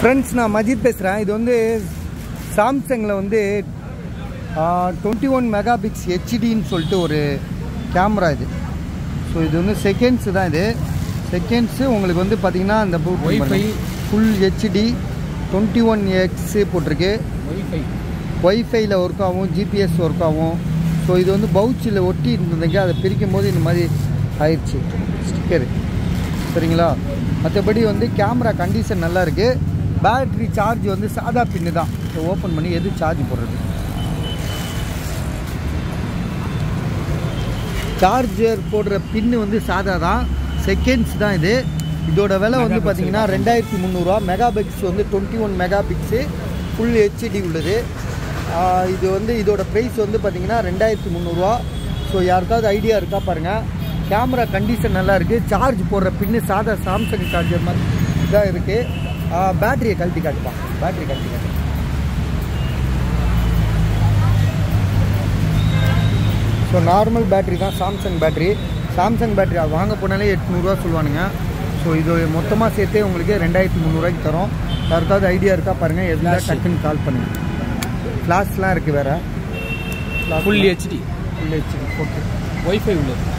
Friends நான் மஜித் பேசுகிறேன் இது வந்து சாம்சங்கில் வந்து டுவெண்ட்டி ஒன் மெகா பிக்ஸ் ஹெச்டின்னு சொல்லிட்டு ஒரு கேமரா இது ஸோ இது வந்து செகண்ட்ஸு தான் இது செகண்ட்ஸு உங்களுக்கு வந்து பார்த்தீங்கன்னா அந்த Wi-Fi. Full HD twenty one X போட்டிருக்கு ஒய்ஃபை ஒய்ஃபைல ஒர்க் ஆகும் ஜிபிஎஸ் ஒர்க் ஆகும் ஸோ இது வந்து பவுச்சில் ஒட்டி இருந்ததுங்க அதை பிரிக்கும் போது இந்த மாதிரி ஆயிடுச்சு ஸ்டிக்கரு சரிங்களா மற்றபடி வந்து கேமரா கண்டிஷன் நல்லா இருக்குது பேட்டரி சார்ஜ் வந்து சாதா பின்னு தான் ஓப்பன் பண்ணி எது சார்ஜ் போடுறது சார்ஜர் போடுற பின்னு வந்து சாதா தான் செகண்ட்ஸ் தான் இது இதோட விலை வந்து Megapixel பார்த்தீங்கன்னா தான். ரெண்டாயிரத்தி முந்நூறுரூவா மெகா பிக்ஸ் வந்து twenty one mega pix full HD உள்ளது ஆஹ் இது வந்து இதோட ப்ரைஸ் வந்து பார்த்தீங்கன்னா ரெண்டாயிரத்தி முந்நூறுரூவா ஸோ யாருக்காவது ஐடியா இருக்கா பாருங்கள் கேமரா கண்டிஷன் நல்லா இருக்குது சார்ஜ் போடுற பின்னு சாதா சாம்சங் சார்ஜர் மாதிரி இதாக இருக்குது பேட்டரியை கழட்டி காட்டுப்பான் பேட்டரி கழட்டி காட்டு ஸோ நார்மல் பேட்டரி தான் சாம்சங் பேட்டரி சாம்சங் பேட்டரி வாங்க போனாலே எட்நூறுரூவா சொல்லுவானுங்க ஸோ இது மொத்தமாக சேர்த்தே உங்களுக்கு ரெண்டாயிரத்தி முந்நூறுவாய்க்கு தரோம் யாருக்காவது ஐடியா இருக்கா பாருங்கள் எதுனா Flash. டக்குன்னு கால் பண்ணுங்கள் ஃப்ளாஷ்லாம் இருக்குது வேறு full HD full HD okay wifi உள்ளது